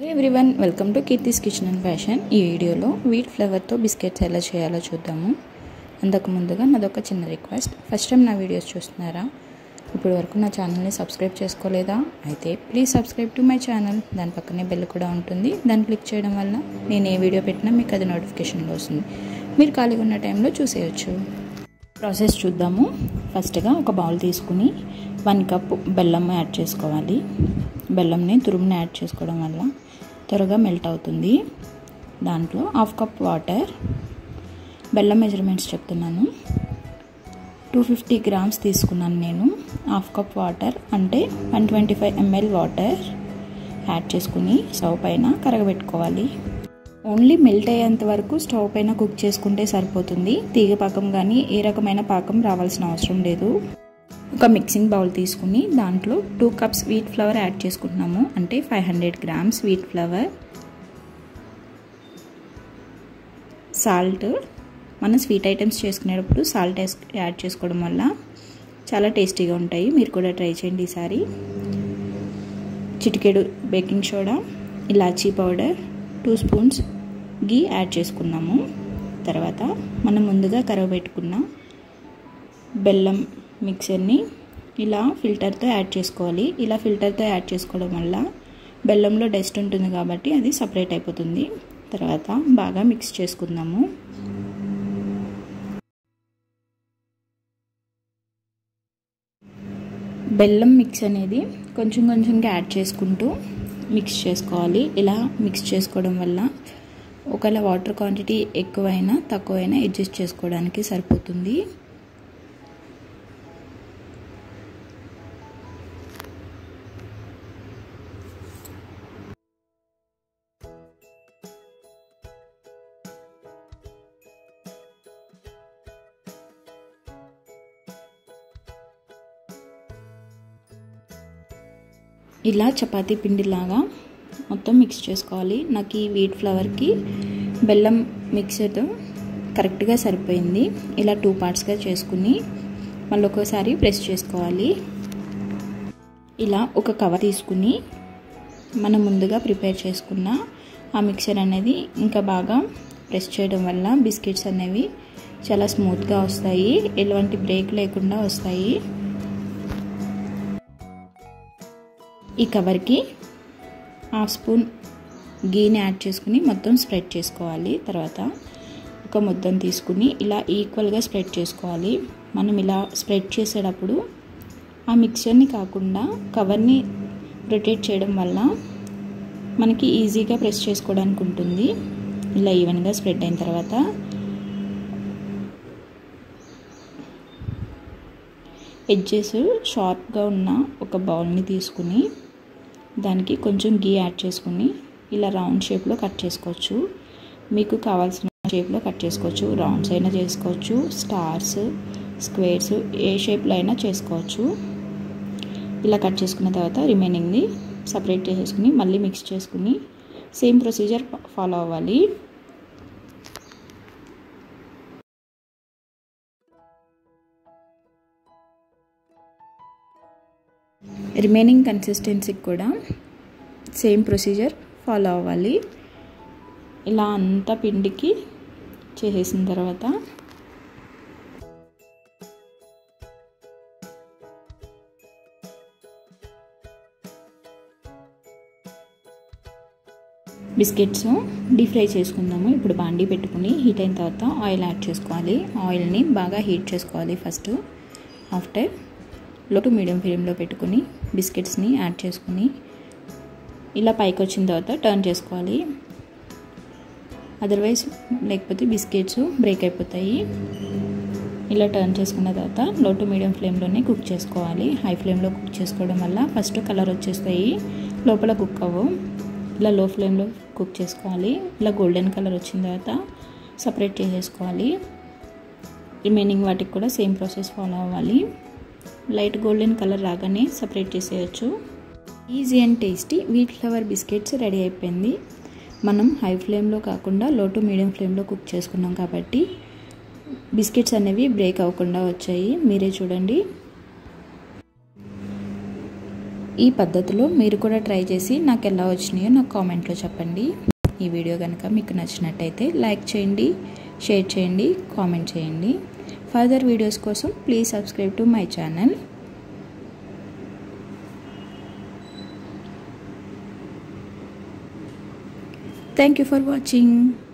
everyone welcome to Keerthi's kitchen and fashion ఈ వీడియోలో wheat ఫ్లేవర్తో biscuits ఎలా చేయాలో చూద్దాము అంతకు ముందుగా నాదొక చిన్న రిక్వెస్ట్ ఫస్ట్ టైం నా వీడియోస్ చూస్తున్నారా ఇప్పటి వరకు నా ఛానల్ని సబ్స్క్రైబ్ చేసుకోలేదా అయితే please subscribe to my channel దాని పక్కనే బెల్ కూడా ఉంటుంది దాన్ని క్లిక్ చేయడం వల్ల నేను ఏ వీడియో పెట్టినా మీకు అది నోటిఫికేషన్లో వస్తుంది మీరు ఖాళీగా ఉన్న టైంలో చూసేయచ్చు ప్రాసెస్ చూద్దాము ఫస్ట్గా ఒక బౌల్ తీసుకుని వన్ కప్ బెల్లం యాడ్ చేసుకోవాలి బెల్లంని తురుముని యాడ్ చేసుకోవడం వల్ల త్వరగా మెల్ట్ అవుతుంది దాంట్లో హాఫ్ కప్ వాటర్ బెల్లం మెజర్మెంట్స్ చెప్తున్నాను టూ ఫిఫ్టీ గ్రామ్స్ తీసుకున్నాను నేను హాఫ్ కప్ వాటర్ అంటే one twenty five ML water add చేసుకుని స్టవ్ పైన కరగబెట్టుకోవాలి ఓన్లీ మెల్ట్ అయ్యేంత వరకు స్టవ్ పైన కుక్ చేసుకుంటే సరిపోతుంది తీగ పాకం కానీ ఏ రకమైన పాకం రావాల్సిన అవసరం లేదు ఒక మిక్సింగ్ బౌల్ తీసుకుని దాంట్లో two cups wheat flour add చేసుకుంటున్నాము అంటే five hundred grams wheat flour salt మనం స్వీట్ ఐటమ్స్ చేసుకునేటప్పుడు సాల్ట్ యాడ్ చేసుకోవడం వల్ల చాలా టేస్టీగా ఉంటాయి మీరు కూడా ట్రై చేయండి ఈసారి చిటికెడు baking soda elaichi powder two spoons ghee add చేసుకున్నాము తర్వాత మనం ముందుగా కరవబెట్టుకున్న బెల్లం మిక్సర్ని ఇలా ఫిల్టర్తో యాడ్ చేసుకోవాలి ఇలా ఫిల్టర్తో యాడ్ చేసుకోవడం వల్ల బెల్లంలో డస్ట్ ఉంటుంది కాబట్టి అది సపరేట్ అయిపోతుంది తర్వాత బాగా మిక్స్ చేసుకుందాము బెల్లం మిక్స్ అనేది కొంచెం కొంచెంగా యాడ్ చేసుకుంటూ మిక్స్ చేసుకోవాలి ఇలా మిక్స్ చేసుకోవడం వల్ల ఒకవేళ వాటర్ క్వాంటిటీ ఎక్కువైనా తక్కువైనా అడ్జస్ట్ చేసుకోవడానికి సరిపోతుంది ఇలా చపాతీ పిండిలాగా మొత్తం మిక్స్ చేసుకోవాలి నాకు ఈ వీట్ ఫ్లవర్కి బెల్లం మిక్సర్ కరెక్ట్గా సరిపోయింది ఇలా టూ పార్ట్స్గా చేసుకుని మళ్ళీ ఒకసారి ప్రెస్ చేసుకోవాలి ఇలా ఒక కవర్ తీసుకుని మనం ముందుగా ప్రిపేర్ చేసుకున్న ఆ మిక్సర్ అనేది ఇంకా బాగా ప్రెస్ చేయడం వల్ల బిస్కెట్స్ అనేవి చాలా స్మూత్గా వస్తాయి ఎలాంటి బ్రేక్ లేకుండా వస్తాయి ఈ కవర్కి హాఫ్ స్పూన్ గీని యాడ్ చేసుకుని మొత్తం స్ప్రెడ్ చేసుకోవాలి తర్వాత ఒక ముద్దను తీసుకుని ఇలా ఈక్వల్గా స్ప్రెడ్ చేసుకోవాలి మనం ఇలా స్ప్రెడ్ చేసేటప్పుడు ఆ మిక్చర్ని కాకుండా కవర్ని రొటేట్ చేయడం వల్ల మనకి ఈజీగా ప్రెస్ చేసుకోవడానికి ఉంటుంది ఇలా ఈవెన్గా స్ప్రెడ్ అయిన తర్వాత ఎడ్జెస్ షార్ప్గా ఉన్న ఒక బౌల్ని తీసుకుని దానికి కొంచెం గీ యాడ్ చేసుకుని ఇలా రౌండ్ షేప్లో కట్ చేసుకోవచ్చు మీకు కావాల్సిన షేప్లో కట్ చేసుకోవచ్చు రౌండ్స్ అయినా చేసుకోవచ్చు స్టార్స్ స్క్వేర్స్ ఏ షేప్లో అయినా చేసుకోవచ్చు ఇలా కట్ చేసుకున్న తర్వాత రిమైనింగ్ని సపరేట్ చేసేసుకుని మళ్ళీ మిక్స్ చేసుకుని సేమ్ ప్రొసీజర్ ఫాలో అవ్వాలి రిమైనింగ్ కన్సిస్టెన్సీకి కూడా సేమ్ ప్రొసీజర్ ఫాలో అవ్వాలి ఇలా అంతా పిండికి చేసేసిన తర్వాత బిస్కెట్స్ డీప్ ఫ్రై చేసుకుందాము ఇప్పుడు బాండీ పెట్టుకుని హీట్ అయిన తర్వాత ఆయిల్ యాడ్ చేసుకోవాలి ఆయిల్ని బాగా హీట్ చేసుకోవాలి first after low to medium ఫ్లేమ్లో పెట్టుకుని బిస్కెట్స్ని యాడ్ చేసుకుని ఇలా పైకి వచ్చిన తర్వాత టర్న్ చేసుకోవాలి అదర్వైజ్ లేకపోతే బిస్కెట్స్ బ్రేక్ అయిపోతాయి ఇలా టర్న్ చేసుకున్న తర్వాత లో టు మీడియం ఫ్లేమ్లోనే కుక్ చేసుకోవాలి హై ఫ్లేమ్లో కుక్ చేసుకోవడం వల్ల ఫస్ట్ కలర్ వచ్చేస్తాయి లోపల కుక్ అవ్వవు ఇలా లో ఫ్లేమ్లో కుక్ చేసుకోవాలి ఇలా గోల్డెన్ కలర్ వచ్చిన తర్వాత సపరేట్ చేసేసుకోవాలి రిమైనింగ్ వాటికి కూడా సేమ్ ప్రాసెస్ ఫాలో అవ్వాలి లైట్ గోల్డెన్ కలర్ రాగానే సపరేట్ చేసేయచ్చు easy and tasty wheat flour biscuits ready అయిపోయింది మనం హై ఫ్లేమ్లో కాకుండా లో టు మీడియం ఫ్లేమ్లో కుక్ చేసుకున్నాం కాబట్టి బిస్కెట్స్ అనేవి బ్రేక్ అవ్వకుండా వచ్చాయి మీరే చూడండి ఈ పద్ధతిలో మీరు కూడా ట్రై చేసి నాకు ఎలా వచ్చినాయో నాకు కామెంట్లో చెప్పండి ఈ వీడియో కనుక మీకు నచ్చినట్టయితే లైక్ చేయండి షేర్ చేయండి కామెంట్ చేయండి ఫర్దర్ వీడియోస్ కోసం please subscribe to my channel thank you for watching